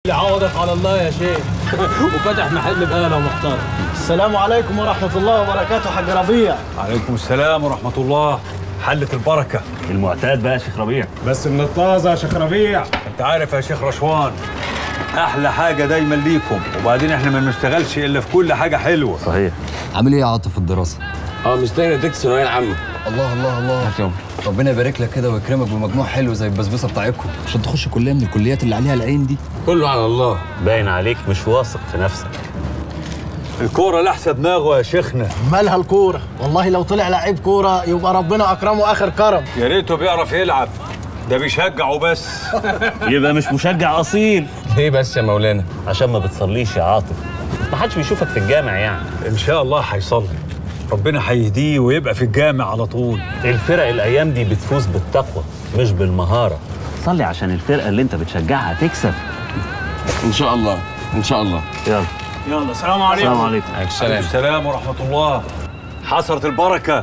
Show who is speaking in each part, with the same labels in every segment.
Speaker 1: عوضك على الله يا شيخ وفتح محل بقاله محترم
Speaker 2: السلام عليكم ورحمة الله وبركاته حاج ربيع
Speaker 3: عليكم السلام ورحمة الله حلة البركة
Speaker 4: المعتاد بقى يا شيخ ربيع
Speaker 3: بس من الطازة يا شيخ ربيع انت عارف يا شيخ رشوان احلى حاجة دايما ليكم وبعدين احنا ما بنشتغلش الا في كل حاجة حلوة
Speaker 4: صحيح
Speaker 5: عامل ايه يا عاطف في الدراسة؟
Speaker 1: اه مستني اديك ثانويه العامه
Speaker 5: الله الله الله ربنا يبارك لك كده ويكرمك بمجموع حلو زي البسبوسه بتاعتكم عشان تخش كليه من الكليات اللي عليها العين دي
Speaker 1: كله على الله
Speaker 4: باين عليك مش واثق في نفسك
Speaker 3: الكورة لحسة دماغه يا شيخنا
Speaker 2: مالها الكورة والله لو طلع لعيب كورة يبقى ربنا أكرمه آخر كرم
Speaker 3: يا ريته بيعرف يلعب ده بيشجع وبس
Speaker 4: يبقى مش مشجع اصيل
Speaker 1: ليه بس يا مولانا
Speaker 4: عشان ما بتصليش يا عاطف ما حدش بيشوفك في الجامع يعني
Speaker 3: ان شاء الله هيصلي ربنا هيهديه ويبقى في الجامع على طول
Speaker 4: الفرق الايام دي بتفوز بالتقوى مش بالمهاره صلي عشان الفرقه اللي انت بتشجعها تكسب
Speaker 1: ان شاء الله ان شاء الله
Speaker 4: يلا
Speaker 3: يلا السلام عليكم
Speaker 4: السلام عليكم
Speaker 3: عليكم
Speaker 1: السلام
Speaker 3: السلام ورحمة الله حصرت البركة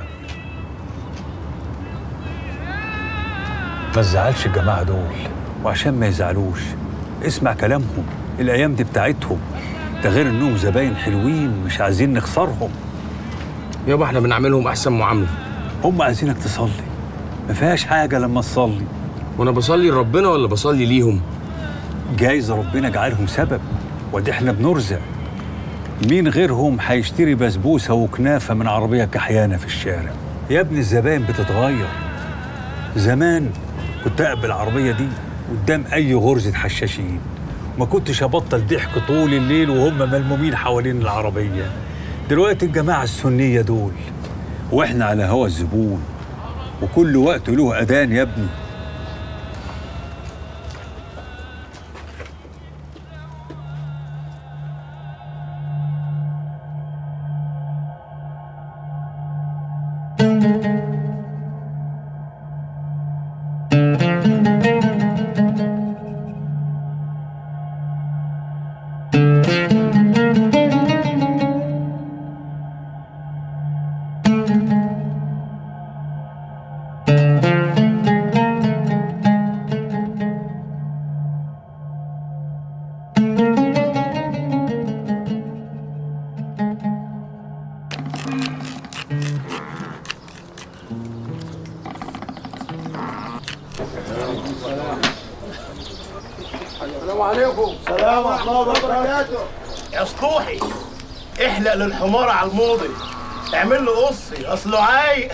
Speaker 3: ما تزعلش الجماعة دول وعشان ما يزعلوش اسمع كلامهم الأيام دي بتاعتهم ده غير إنهم زباين حلوين مش عايزين نخسرهم
Speaker 1: يابا احنا بنعملهم احسن معامله
Speaker 3: هم عايزينك تصلي ما فيهاش حاجة لما تصلي
Speaker 1: وانا بصلي لربنا ولا بصلي ليهم
Speaker 3: جايز ربنا جعلهم سبب ودي احنا بنرزق مين غيرهم هيشتري بسبوسه وكنافه من عربيه كحيانه في الشارع يا ابني الزباين بتتغير زمان كنت اقبل العربيه دي قدام اي غرزه حشاشين ما كنتش ابطل ضحك طول الليل وهم ملمومين حوالين العربيه دلوقتي الجماعه السنيه دول واحنا على هوا الزبون وكل وقت له اذان يا ابني
Speaker 2: السلام ورحمة الله وبركاته يا سطوحي احلق للحمار على الموضي اعمل له قصي اصله عايق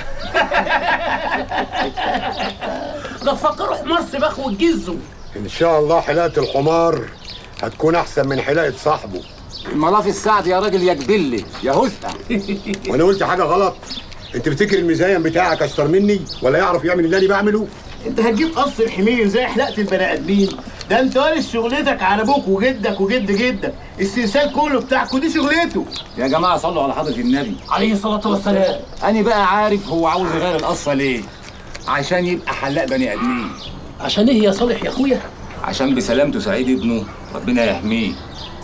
Speaker 6: ده تفكروا حمار سباخ وتجزوا
Speaker 7: ان شاء الله حلاقه الحمار هتكون احسن من حلاقه صاحبه
Speaker 8: الملاف السعد يا راجل يا جبلي يا هسه
Speaker 7: وانا قلت حاجه غلط انت بتفتكر المزين بتاعك اشطر مني ولا يعرف يعمل اللي انا بعمله
Speaker 2: انت هتجيب قص الحمير زي حلقة البني ادمين ده انت وارث شغلتك على ابوك وجدك وجد جدك السلسال كله بتاعك ودي شغلته
Speaker 8: يا جماعه صلوا على حضره النبي
Speaker 6: عليه الصلاة والسلام
Speaker 8: انا بقى عارف هو عاوز يغير القصه ليه عشان يبقى حلاق بني ادمين
Speaker 6: عشان ايه يا صالح يا اخويا
Speaker 8: عشان بسلامته سعيد ابنه ربنا يحميه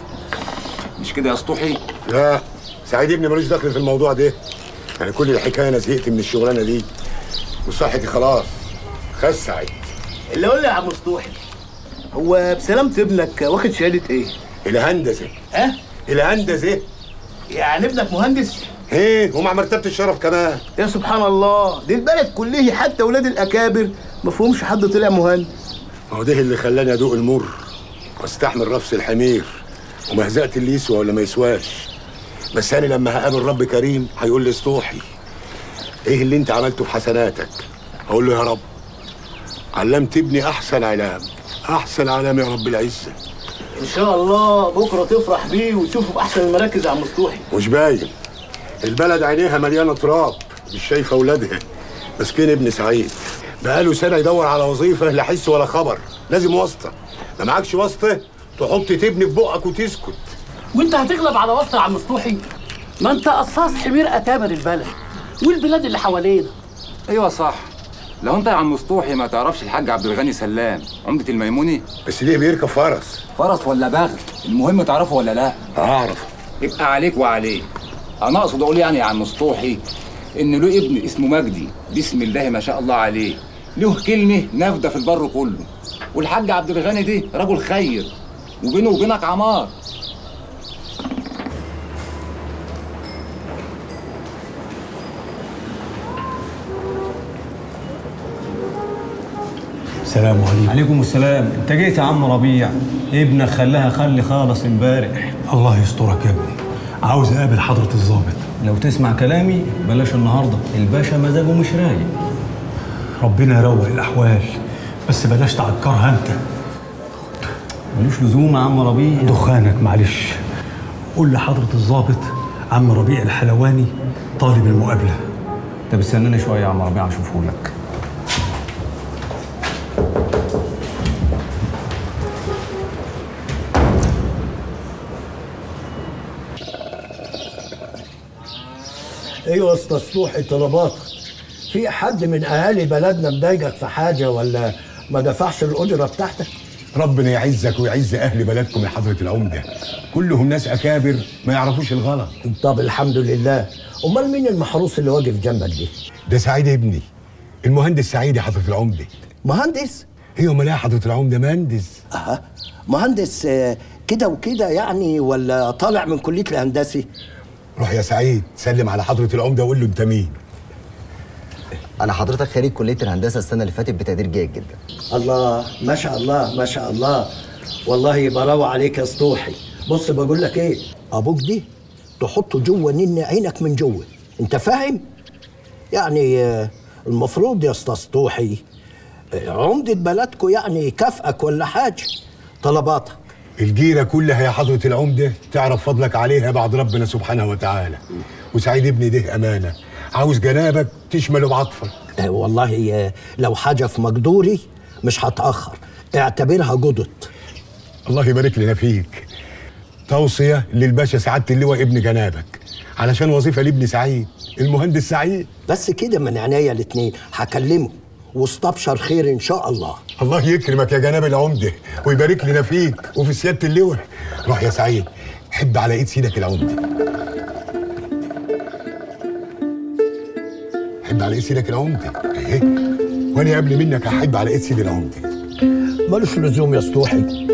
Speaker 8: مش كده يا سطوحي
Speaker 7: لا سعيد ابني ملوش دخل في الموضوع ده يعني كل الحكايه انا زهقت من الشغلانه دي وصحتي خلاص خس سعيد
Speaker 2: اللي قول لي يا عم سطوحي هو بسلامة ابنك واخد شهادة ايه؟
Speaker 7: الهندسه
Speaker 2: ها؟
Speaker 7: الهندسه
Speaker 2: يعني ابنك مهندس؟
Speaker 7: ايه ومع مرتبه الشرف كمان
Speaker 2: يا سبحان الله دي البلد كلها حتى ولاد الاكابر ما فيهمش حد طلع مهندس
Speaker 7: ما هو ده اللي خلاني ادوق المر واستحمل رفس الحمير ومهزقه اللي يسوى ولا ما يسواش بس انا لما هقابل رب كريم هيقول لي اسطوحي ايه اللي انت عملته في حسناتك هقول له يا رب علمت ابني احسن علام احسن علام يا رب العزه
Speaker 2: ان شاء الله بكره تفرح بيه وتشوفه في احسن المراكز يا عم سطوحي
Speaker 7: مش باين البلد عينيها مليانه تراب مش شايفه اولادها مسكين ابن سعيد بقاله سنه يدور على وظيفه لا حس ولا خبر لازم واسطه ما معكش واسطه تحط تبني في بقك وتسكت
Speaker 6: وانت هتغلب على وسط يا عم سطوحي ما انت قصاص حمير اكابر البلد والبلاد اللي حوالينا
Speaker 8: ايوه صح لو انت يا عم سطوحي ما تعرفش الحاج عبد الغني سلام عمده الميموني
Speaker 7: بس ليه بيركب فرس
Speaker 8: فرس ولا بغل المهم تعرفه ولا لا
Speaker 7: هعرف
Speaker 8: يبقى عليك وعليه انا اقصد اقول يعني يا عم سطوحي ان له ابن اسمه مجدي بسم الله ما شاء الله عليه له كلمه نافذه في البر كله والحاج عبد الغني ده رجل خير وبينه وبينك عمار
Speaker 3: السلام عليكم
Speaker 9: عليكم السلام انت جيت يا عم ربيع ابنك خلاها خلي خالص امبارح
Speaker 3: الله يسترك يا ابني عاوز اقابل حضرة الضابط
Speaker 9: لو تسمع كلامي بلاش النهارده الباشا مزاجه مش رايق
Speaker 3: ربنا يروق الاحوال بس بلاش تعكرها انت
Speaker 9: ملوش لزوم يا عم ربيع
Speaker 3: دخانك معلش قول لحضرة الضابط عم ربيع الحلواني طالب المقابلة
Speaker 9: طب استناني شويه يا عم ربيع اشوفه لك
Speaker 2: ايوه استصلوحي طلباتك في حد من اهالي بلدنا مضايقك في حاجه ولا ما دفعش الاجره بتاعتك
Speaker 7: ربنا يعزك ويعز اهل بلدكم يا حضره العمده كلهم ناس اكابر ما يعرفوش الغلط
Speaker 2: طب الحمد لله امال مين المحروس اللي واقف جنبك دي
Speaker 7: ده سعيد ابني المهندس سعيد يا حضره العمده
Speaker 2: مهندس
Speaker 7: هي امال إيه يا حضره العمده مهندس
Speaker 2: اها مهندس آه، كده وكده يعني ولا طالع من كليه الهندسه
Speaker 7: روح يا سعيد سلم على حضره العمده وقول له انت مين
Speaker 10: انا حضرتك خريج كليه الهندسه السنه اللي فاتت بتقدير جيد جدا
Speaker 2: الله ما شاء الله ما شاء الله والله براوة عليك يا سطوحي بص بقول لك ايه ابوك دي تحطه جوه نن عينك من جوه انت فاهم يعني آه، المفروض يا اسطى سطوحي آه، عمدة بلدكم يعني يكافئك ولا حاجه طلباتك
Speaker 7: الجيره كلها يا حضره العمده تعرف فضلك عليها بعد ربنا سبحانه وتعالى وسعيد ابني ده امانه عاوز جنابك تشمله بعطفك
Speaker 2: آه، والله آه، لو حاجه في مقدوري مش هتاخر اعتبرها جدت
Speaker 7: الله يبارك لنا فيك توصيه للباشا سعاده اللواء ابن جنابك علشان وظيفه لابن سعيد المهندس سعيد
Speaker 2: بس كده من عينيا الاتنين هكلمه واستبشر خير ان شاء الله
Speaker 7: الله يكرمك يا جناب العمده ويبارك لنا فيك وفي سياده اللواء روح يا سعيد حب على ايد سيدك العمده حب على ايد سيدك العمده ايه وانا قبل منك هحب على ايد سيدي العمده
Speaker 2: ملوش لزوم يا سطوحي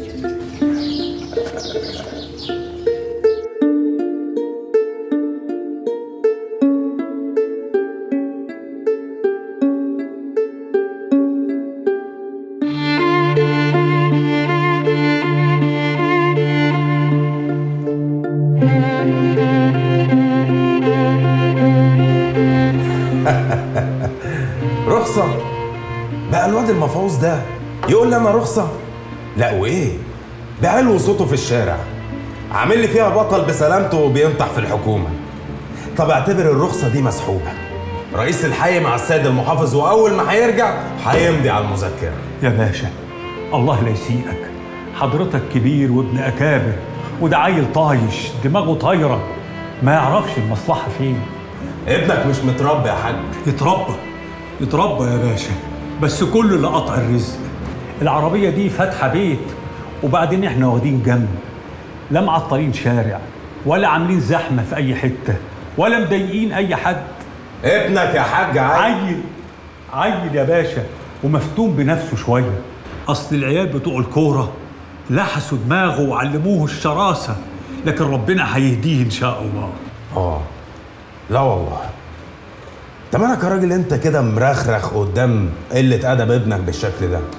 Speaker 11: رخصة بقى الواد المفعوص ده يقول لي انا رخصة لا وايه بعلو صوته في الشارع عامل لي فيها بطل بسلامته وبينطح في الحكومة طب اعتبر الرخصة دي مسحوبة رئيس الحي مع السيد المحافظ واول ما هيرجع هيمضي على المذكرة
Speaker 3: يا باشا الله لا يسيئك حضرتك كبير وابن أكابر وده عيل طايش دماغه طايرة ما يعرفش المصلحة فين
Speaker 11: ابنك مش متربي يا حاج
Speaker 3: يتربى يتربى يا باشا بس كله لقطع الرزق العربية دي فاتحة بيت وبعدين احنا واخدين جنب لا معطلين شارع ولا عاملين زحمة في أي حتة ولا مضايقين أي حد
Speaker 11: ابنك يا حاج عيل
Speaker 3: عيل عيل يا باشا ومفتون بنفسه شوية أصل العيال بتوع الكورة لحسوا دماغه وعلموه الشراسة لكن ربنا هيهديه إن شاء الله
Speaker 11: اه لا والله طب انا كراجل انت كده مرخرخ قدام قله ادب ابنك بالشكل ده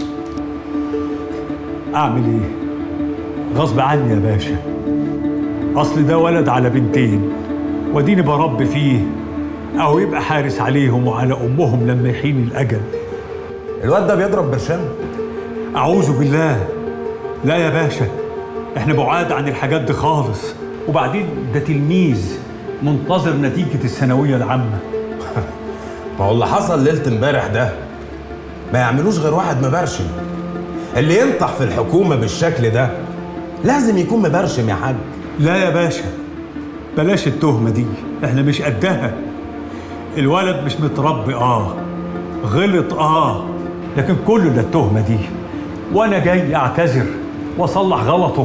Speaker 3: أعمل إيه؟ غصب عني يا باشا أصل ده ولد على بنتين وديني بربي فيه أو يبقى حارس عليهم وعلى أمهم لما يحين الأجل
Speaker 11: الواد ده بيضرب برشام
Speaker 3: أعوذ بالله لا يا باشا احنا بعاد عن الحاجات دي خالص وبعدين ده تلميذ منتظر نتيجة الثانوية العامة
Speaker 11: ما هو اللي حصل ليله امبارح ده ما يعملوش غير واحد مبرشم اللي ينطح في الحكومه بالشكل ده لازم يكون مبرشم يا حاج
Speaker 3: لا يا باشا بلاش التهمة دي احنا مش قدها الولد مش متربي اه غلط اه لكن كله للتهمة دي وانا جاي اعتذر واصلح غلطه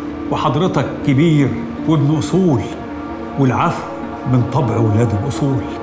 Speaker 3: وحضرتك كبير وابن اصول والعفو من طبع ولاد الاصول